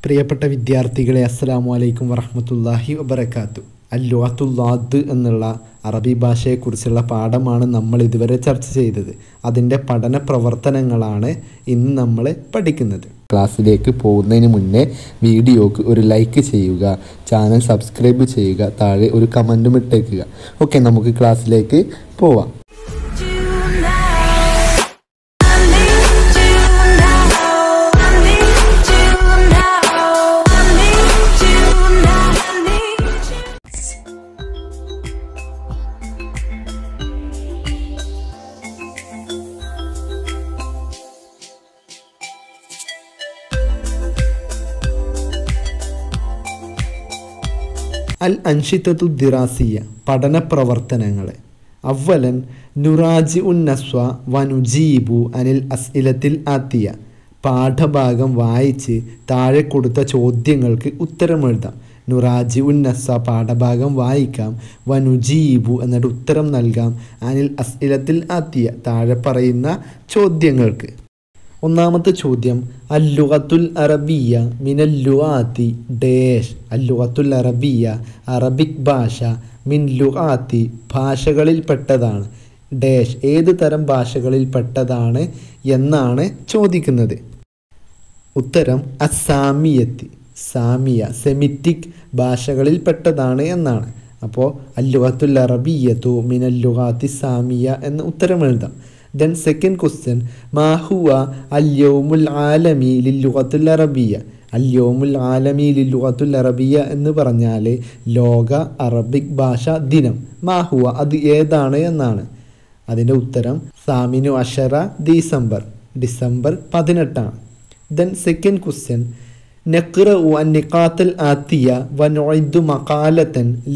പ്രിയപ്പെട്ട വിദ്യാർത്ഥികളെ അസ്സലാമു അലൈക്കും വറഹ്മത്തുള്ളാഹി വബറകാത്തു അല്ലുഅത്തുല്ലാദ് എന്നുള്ള അറബി ഭാഷയെക്കുറിച്ചുള്ള പാഠമാണ് നമ്മൾ ഇതുവരെ ചർച്ച ചെയ്തത് അതിൻ്റെ പഠന പ്രവർത്തനങ്ങളാണ് ഇന്ന് നമ്മൾ പഠിക്കുന്നത് ക്ലാസ്സിലേക്ക് പോകുന്നതിന് മുന്നേ വീഡിയോക്ക് ഒരു ലൈക്ക് ചെയ്യുക ചാനൽ സബ്സ്ക്രൈബ് ചെയ്യുക താഴെ ഒരു കമൻറ്റും ഇട്ടേക്കുക ഓക്കെ നമുക്ക് ക്ലാസ്സിലേക്ക് പോവാം അൽ അൻഷിത്തത്തു ദിറാസിയ പഠന പ്രവർത്തനങ്ങൾ അവലൻ നുറാജി ഉന്നസ്വ വനുജീബു അനിൽ അസ്ഇലത്തിൽ ആത്തിയ പാഠഭാഗം വായിച്ച് താഴെ കൊടുത്ത ചോദ്യങ്ങൾക്ക് ഉത്തരമെഴുതാം നുറാജി ഉന്നസ്സ പാഠഭാഗം വായിക്കാം വനുജീബു എന്നിട്ട് ഉത്തരം നൽകാം അനിൽ അസ്ഇലത്തിൽ ആത്തിയ താഴെ പറയുന്ന ചോദ്യങ്ങൾക്ക് ഒന്നാമത്തെ ചോദ്യം അല്ലുഖത്തുൽ അറബിയ മിനൽ ലുആത്തി ഡേഷ് അല്ലുഖത്തുൽ അറബിയ അറബിക് ഭാഷ മിൻ ലുആത്തി ഭാഷകളിൽപ്പെട്ടതാണ് ഡേഷ് ഏത് തരം ഭാഷകളിൽപ്പെട്ടതാണ് എന്നാണ് ചോദിക്കുന്നത് ഉത്തരം അസാമിയത്തി സാമിയ സെമിറ്റിക് ഭാഷകളിൽപ്പെട്ടതാണ് എന്നാണ് അപ്പോൾ അല്ലുഖത്തുൽ അറബിയത്തു മിനൽ ലുആത്തി സാമിയ എന്ന് ഉത്തരം എഴുതാം ദെൻ സെക്കൻഡ് ക്വസ്റ്റ്യൻ മാഹുവ അല്യോമുൽ ആലമി ലില്ലുഖത്തുൽ അറബിയ അല്യോമുൽ ആലമി ലില്ലുഖത്തുൽ അറബിയ എന്ന് പറഞ്ഞാൽ ലോക അറബിക് ഭാഷ ദിനം മാഹുവ അത് ഏതാണ് എന്നാണ് അതിൻ്റെ ഉത്തരം സാമിനു അഷറ ഡിസംബർ ഡിസംബർ പതിനെട്ടാണ് ദെൻ സെക്കൻഡ് ക്വസ്റ്റ്യൻ نقرأ النقاط الآتية ونعد مقالة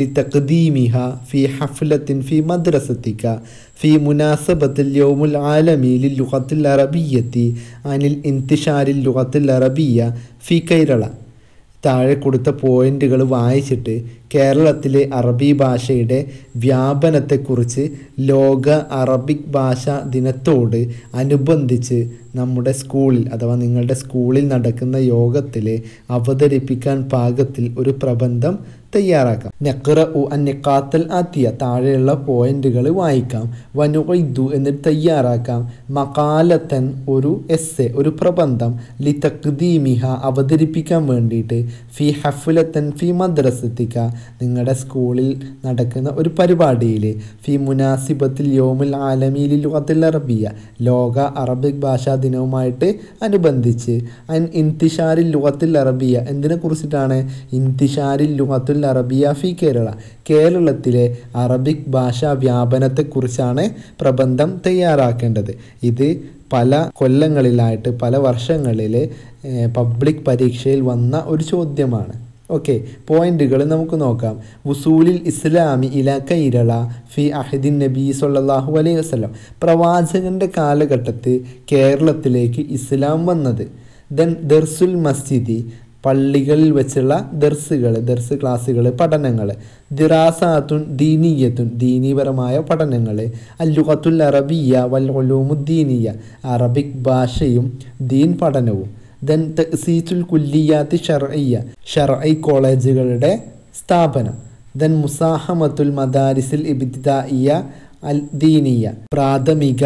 لتقديمها في حفلة في مدرستك في مناسبة اليوم العالمي للغة العربية عن الانتشار اللغة العربية في كيرلا താഴെ കൊടുത്ത പോയിന്റുകൾ വായിച്ചിട്ട് കേരളത്തിലെ അറബി ഭാഷയുടെ വ്യാപനത്തെക്കുറിച്ച് ലോക അറബിക് ഭാഷ ദിനത്തോട് അനുബന്ധിച്ച് നമ്മുടെ സ്കൂളിൽ അഥവാ നിങ്ങളുടെ സ്കൂളിൽ നടക്കുന്ന യോഗത്തിൽ അവതരിപ്പിക്കാൻ പാകത്തിൽ ഒരു പ്രബന്ധം തയ്യാറാക്കാം നെക്റ ഉ അന്നക്കാത്തൽ ആത്തിയ താഴെയുള്ള പോയിന്റുകൾ വായിക്കാം വനുഇദു എന്നിട്ട് തയ്യാറാക്കാം മകാലത്തൻ ഒരു എസ് ഒരു പ്രബന്ധം ലി തക്ദീമിഹ അവതരിപ്പിക്കാൻ വേണ്ടിയിട്ട് ഫി ഹഫുലത്തൻ ഫി മദ്രസത്തിക്ക നിങ്ങളുടെ സ്കൂളിൽ നടക്കുന്ന ഒരു പരിപാടിയിൽ ഫി മുനാസിബത്തിൽ യോമുൽ ആലമീലി ലുഗത്തുൽ അറബിയ ലോക അറബിക് ഭാഷാ ദിനവുമായിട്ട് അനുബന്ധിച്ച് അൻ ഇൻതിഷാരിൽ ലുഗത്തുൽ അറബിയ എന്തിനെ കുറിച്ചിട്ടാണ് ഇൻതിഷാരിൽ ലുഗത്തുൽ അറബിയ ഫി കേരള കേരളത്തിലെ അറബിക് ഭാഷാ വ്യാപനത്തെക്കുറിച്ചാണ് പ്രബന്ധം തയ്യാറാക്കേണ്ടത് ഇത് പല കൊല്ലങ്ങളിലായിട്ട് പല വർഷങ്ങളിൽ പബ്ലിക് പരീക്ഷയിൽ വന്ന ഒരു ചോദ്യമാണ് ഓക്കെ പോയിന്റുകൾ നമുക്ക് നോക്കാം വുസൂലിൽ ഇസ്ലാമി ഇല കൈരള ഫി അഹദിൻ നബി സല്ലാഹു അലൈഹി വസ്ലം പ്രവാചകന്റെ കാലഘട്ടത്തിൽ കേരളത്തിലേക്ക് ഇസ്ലാം വന്നത് ദെൻ ദർസുൽ മസ്ജിദി പള്ളികളിൽ വെച്ചുള്ള ദർസുകൾ ദർസ് ക്ലാസ്സുകൾ പഠനങ്ങൾ ദിറാസാത്തുൻ ദീനീയത്തുൻ ദീനീപരമായ പഠനങ്ങൾ അല്ലുഖത്തുൽ അറബിയ വൽ ഒലൂമുദ്ദീനിയ അറബിക് ഭാഷയും ദീൻ പഠനവും ദെൻ തസീസുൽ കുല്ലിയാത്തി ഷർഇയ ഷർഐ കോളേജുകളുടെ സ്ഥാപനം ദെൻ മുസാഹമത്തുൽ മദാരിസിൽ ഇബ്തിദായിയ അൽ ദീനിയ പ്രാഥമിക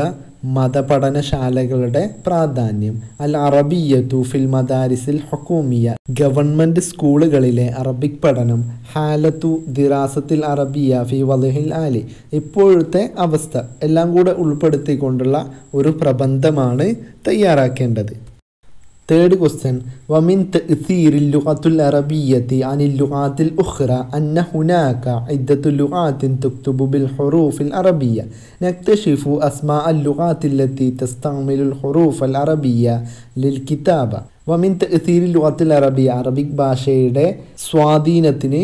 മതപഠനശാലകളുടെ പ്രാധാന്യം അൽ അറബിയത്തു ഫിൽ മദാരിസിൽ ഹുക്കൂമിയ ഗവൺമെൻറ് സ്കൂളുകളിലെ അറബിക് പഠനം ഹാലത്തു ദിറാസത്തിൽ അറബിയ ഫി വലഹിൽ ആലി ഇപ്പോഴത്തെ അവസ്ഥ എല്ലാം കൂടെ ഉൾപ്പെടുത്തിക്കൊണ്ടുള്ള ഒരു പ്രബന്ധമാണ് തയ്യാറാക്കേണ്ടത് തേർഡ് ക്വസ്റ്റ്യൻ ومن تأثير اللغة العربية عن اللغات الأخرى أن هناك عدة لغات تكتب بالحروف العربية نكتشف أسماء اللغات التي تستعمل الحروف العربية للكتابة ومن تأثير اللغة العربية عربيك ഭാഷയുടെ സ്വാധീനത്തിന്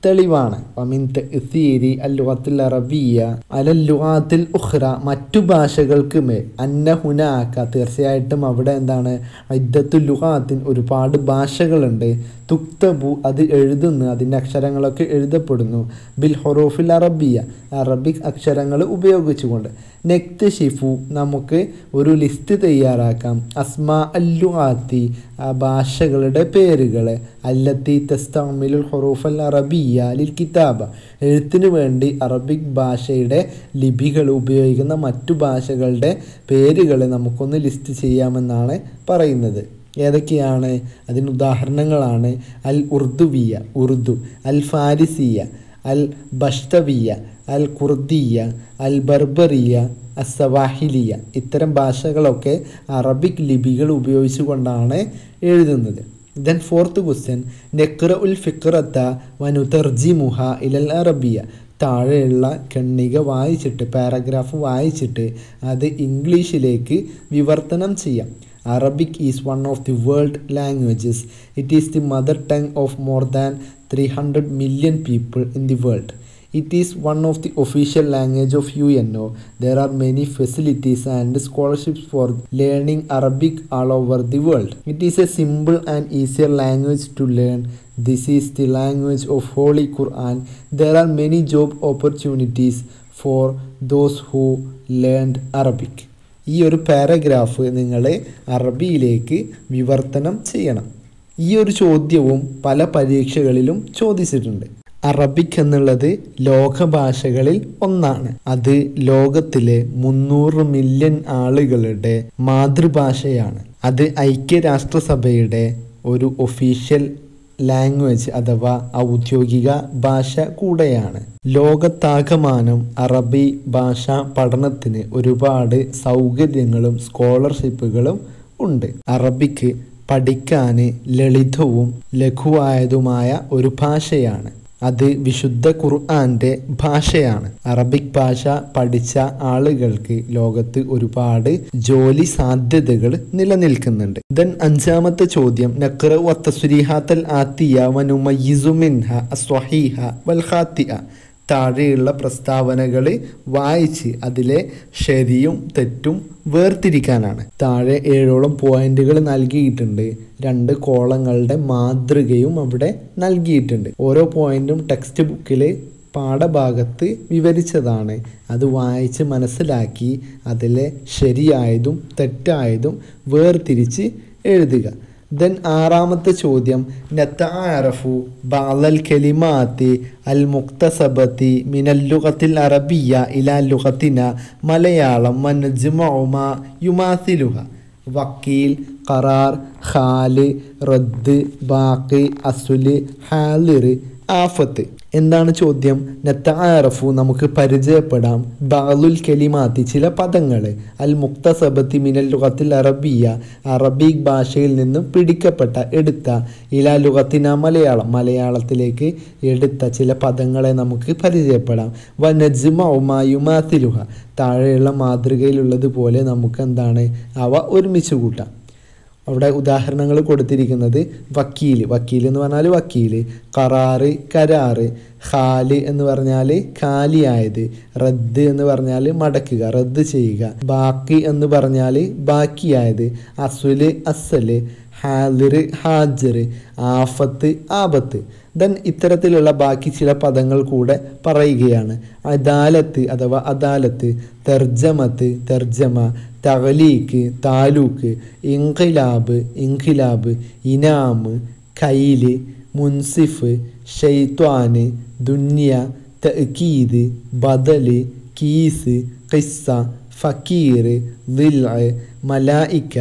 തെളിവാണ് വമിൻ തഅ്സീരി അല്ലുഗത്തുൽ അറബിയ അലൽ ലുഗാത്തിൽ ഉഖ്റ മറ്റു ഭാഷകൾക്ക് മേൽ അന്ന ഹുനാക്ക തീർച്ചയായിട്ടും അവിടെ എന്താണ് ഇദ്ദത്തുൽ ലുഗാത്തിൻ ഒരുപാട് ഭാഷകളുണ്ട് തുക്തബു അത് എഴുതുന്നു അതിൻ്റെ അക്ഷരങ്ങളൊക്കെ എഴുതപ്പെടുന്നു ബിൽ ഹൊറോഫിൽ അറബിയ അറബിക് അക്ഷരങ്ങൾ ഉപയോഗിച്ചുകൊണ്ട് നെക്ത് ഷിഫു നമുക്ക് ഒരു ലിസ്റ്റ് തയ്യാറാക്കാം അസ്മാ അല്ലുആത്തി ആ ഭാഷകളുടെ പേരുകൾ അല്ലത്തി തസ്തമിലുൽ ഹൊറൂഫൽ അറബിയ ലിൽ കിതാബ എഴുത്തിന് വേണ്ടി അറബിക് ഭാഷയുടെ ലിപികൾ ഉപയോഗിക്കുന്ന മറ്റു ഭാഷകളുടെ പേരുകൾ നമുക്കൊന്ന് ലിസ്റ്റ് ചെയ്യാമെന്നാണ് പറയുന്നത് ഏതൊക്കെയാണ് അതിന് ഉദാഹരണങ്ങളാണ് അൽ ഉർദുവിയ ഉറുദു അൽ ഫാരിസിയ അൽ ബഷ്തവിയ അൽ കുർദിയ അൽ ബർബറിയ അസവാഹിലിയ ഇത്തരം ഭാഷകളൊക്കെ അറബിക് ലിപികൾ ഉപയോഗിച്ചുകൊണ്ടാണ് എഴുതുന്നത് ദെൻ ഫോർത്ത് ക്വസ്റ്റ്യൻ നെക്ര ഉൽ ഫിക്രത്ത വനുതർജിമുഹ ഇലൽ അറബിയ താഴെയുള്ള ഖണ്ണിക വായിച്ചിട്ട് പാരഗ്രാഫ് വായിച്ചിട്ട് അത് ഇംഗ്ലീഷിലേക്ക് വിവർത്തനം ചെയ്യാം Arabic is one of the world languages it is the mother tongue of more than three hundred million people in the world It is one of the official language of UNO. There are many facilities and scholarships for learning Arabic all over the world. It is a simple and easier language to learn. This is the language of Holy Quran. There are many job opportunities for those who learned Arabic. ഈ ഒരു paragraph നിങ്ങൾ അറബിയിലേക്ക് വിവർത്തനം ചെയ്യണം ഈ ഒരു ചോദ്യവും പല പരീക്ഷകളിലും ചോദിച്ചിട്ടുണ്ട് അറബിക് എന്നുള്ളത് ലോകഭാഷകളിൽ ഒന്നാണ് അത് ലോകത്തിലെ മുന്നൂറ് മില്യൺ ആളുകളുടെ മാതൃഭാഷയാണ് അത് ഐക്യരാഷ്ട്രസഭയുടെ ഒരു ഒഫീഷ്യൽ ലാംഗ്വേജ് അഥവാ ഔദ്യോഗിക ഭാഷ കൂടെയാണ് ലോകത്താകമാനം അറബി ഭാഷ പഠനത്തിന് ഒരുപാട് സൗകര്യങ്ങളും സ്കോളർഷിപ്പുകളും ഉണ്ട് അറബിക്ക് പഠിക്കാൻ ലളിതവും ലഘുവായതുമായ ഒരു ഭാഷയാണ് അത് വിശുദ്ധ ഖുർആന്റെ ഭാഷയാണ് അറബിക് ഭാഷ പഠിച്ച ആളുകൾക്ക് ലോകത്ത് ഒരുപാട് ജോലി സാധ്യതകൾ നിലനിൽക്കുന്നുണ്ട് ദെൻ അഞ്ചാമത്തെ ചോദ്യം നക്ര വത്തസുരിഹാത്തൽ ആത്തിയ വനുമയ്യിസു മിൻഹ അസ്വഹീഹ വൽ ഖാത്തിഅ താഴെയുള്ള പ്രസ്താവനകൾ വായിച്ച് അതിലെ ശരിയും തെറ്റും വേർതിരിക്കാനാണ് താഴെ ഏഴോളം പോയിന്റുകൾ നൽകിയിട്ടുണ്ട് രണ്ട് കോളങ്ങളുടെ മാതൃകയും അവിടെ നൽകിയിട്ടുണ്ട് ഓരോ പോയിന്റും ടെക്സ്റ്റ് ബുക്കിൽ പാഠഭാഗത്ത് വിവരിച്ചതാണ് അത് വായിച്ച് മനസ്സിലാക്കി അതിലെ ശരിയായതും തെറ്റായതും വേർതിരിച്ച് എഴുതുക ദെൻ ആറാമത്തെ ചോദ്യം നത്താറഫു ബാലൽ കെലിമാത്തി അൽ മുക്തസബത്തി മിനൽ ലുഗത്തിൽ അറബിയ ഇലാ ലുഗത്തിന മലയാളം മനുജുമ യുമാസിലുഹ വക്കീൽ ഖറാർ ഖാല് റദ്ദ് ബാക്കി അസുല് ഹാലിർ ആഫത്ത് എന്താണ് ചോദ്യം നത്താറഫു നമുക്ക് പരിചയപ്പെടാം ബാലുൽ കെലിമാത്തി ചില പദങ്ങൾ അൽ മുക്തസബത്തി മിനൽ ലുഗത്തിൽ അറബിയ അറബിക് ഭാഷയിൽ നിന്നും പിടിക്കപ്പെട്ട എടുത്ത ഇലാ ലുഗത്തിന മലയാളം മലയാളത്തിലേക്ക് എടുത്ത ചില പദങ്ങളെ നമുക്ക് പരിചയപ്പെടാം വ നജ്മ ഉമായുമാത്തിലുഹ താഴെയുള്ള മാതൃകയിലുള്ളതുപോലെ നമുക്ക് എന്താണ് അവ ഒരുമിച്ച് കൂട്ടാം അവിടെ ഉദാഹരണങ്ങൾ കൊടുത്തിരിക്കുന്നത് വക്കീൽ വക്കീൽ എന്ന് പറഞ്ഞാൽ വക്കീൽ കറാറ് കരാറ് ഖാല് എന്ന് പറഞ്ഞാൽ ഖാലിയായത് റദ്ദ് എന്ന് പറഞ്ഞാൽ മടക്കുക റദ്ദ് ചെയ്യുക ബാക്കി എന്ന് പറഞ്ഞാൽ ബാക്കിയായത് അസുല് അസല് ഹാലിർ ഹാജർ ആഫത്ത് ആപത്ത് ദെൻ ഇത്തരത്തിലുള്ള ബാക്കി ചില പദങ്ങൾ കൂടെ പറയുകയാണ് അദാലത്ത് അഥവാ അദാലത്ത് തർജമത്ത് തർജമ തകലീക്ക് താലൂക്ക് ഇൻഖിലാബ് ഇൻഖിലാബ് ഇനാമ് കൈല് മുൻസിഫ് ഷെയ്ത്വാന് ദുന്യ തഅക്കീദ് ബദല് കീസ് ഖിസ്സ ഫക്കീർ ദിൽ മലായിക്ക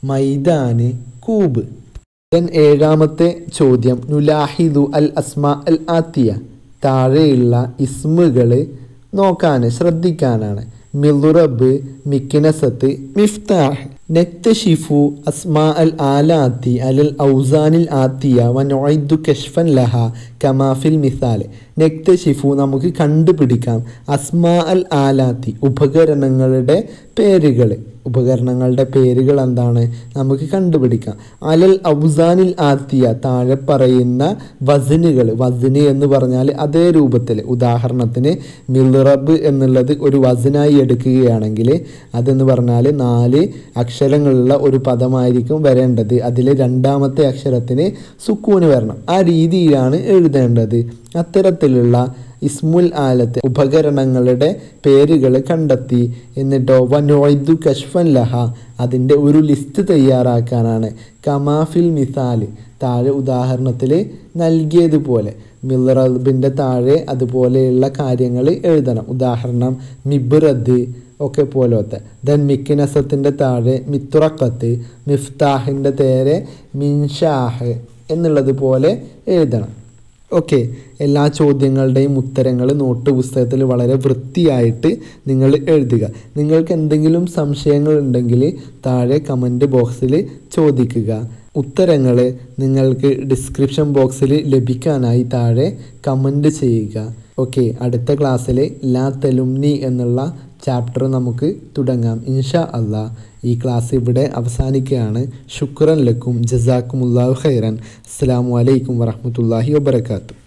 മൈദാന് കൂബ് ദെൻ ഏഴാമത്തെ ചോദ്യം നുലാഹിദു അൽ അസ്മ അൽ ആത്തിയ താഴെയുള്ള ഇസ്മുകൾ നോക്കാൻ ശ്രദ്ധിക്കാനാണ് മിളുറബ് മിക്കിനസത്ത് മിഫ്താഹ് നക്തഷിഫു അസ്മാ അൽ ആലാത്തി അലൽ ഔസാനിൽ ആത്തിയ വനൊയ്ദു കഷ്ഫൻ ലഹ കമാഫിൽ മിസാൽ നക്തഷിഫു നമുക്ക് കണ്ടുപിടിക്കാം അസ്മാ അൽ ആലാത്തി ഉപകരണങ്ങളുടെ പേരുകൾ ഉപകരണങ്ങളുടെ പേരുകൾ എന്താണ് നമുക്ക് കണ്ടുപിടിക്കാം അലൽ ഔസാനിൽ ആത്തിയ താഴെ പറയുന്ന വസനുകൾ വസന് എന്ന് പറഞ്ഞാൽ അതേ രൂപത്തിൽ ഉദാഹരണത്തിന് മിൽറബ് എന്നുള്ളത് ഒരു വസനായി എടുക്കുകയാണെങ്കിൽ അതെന്ന് പറഞ്ഞാൽ നാല് അക്ഷരങ്ങളുള്ള ഒരു പദമായിരിക്കും വരേണ്ടത് അതിൽ രണ്ടാമത്തെ അക്ഷരത്തിന് സുക്കൂന് വരണം ആ രീതിയിലാണ് എഴുതേണ്ടത് അത്തരത്തിലുള്ള ഇസ്മുൽ ആലത്തെ ഉപകരണങ്ങളുടെ പേരുകൾ കണ്ടെത്തി എന്നിട്ടോ വനോയ്ദു കഷ്ഫൻ ലഹ അതിൻ്റെ ഒരു ലിസ്റ്റ് തയ്യാറാക്കാനാണ് കമാഫിൽ മിസാല് താഴെ ഉദാഹരണത്തിൽ നൽകിയതുപോലെ മിൽറബിൻ്റെ താഴെ അതുപോലെയുള്ള കാര്യങ്ങൾ എഴുതണം ഉദാഹരണം മിബ്രദ് ഒക്കെ പോലത്തെ ദെൻ മിക്കിനസത്തിൻ്റെ താഴെ മിത്തുറക്കത്ത് മിഫ്താഹിൻ്റെ തേരെ മിൻഷാഹ് എന്നുള്ളത് പോലെ എഴുതണം ഓക്കെ എല്ലാ ചോദ്യങ്ങളുടെയും ഉത്തരങ്ങൾ നോട്ട് പുസ്തകത്തിൽ വളരെ വൃത്തിയായിട്ട് നിങ്ങൾ എഴുതുക നിങ്ങൾക്ക് എന്തെങ്കിലും സംശയങ്ങൾ ഉണ്ടെങ്കിൽ താഴെ കമൻറ്റ് ബോക്സിൽ ചോദിക്കുക ഉത്തരങ്ങൾ നിങ്ങൾക്ക് ഡിസ്ക്രിപ്ഷൻ ബോക്സിൽ ലഭിക്കാനായി താഴെ കമൻറ്റ് ചെയ്യുക ഓക്കെ അടുത്ത ക്ലാസ്സിൽ ലാ തെലുംനി എന്നുള്ള ചാപ്റ്റർ നമുക്ക് തുടങ്ങാം ഇൻഷാ അള്ളാ ഈ ക്ലാസ് ഇവിടെ അവസാനിക്കുകയാണ് ശുക്രൻ ലക്കും ജസാക്കുമുല്ലാഹു ഖൈറൻ അസ്സാം വലൈക്കും വറഹമത്തല്ലാഹി വബർക്കാത്തു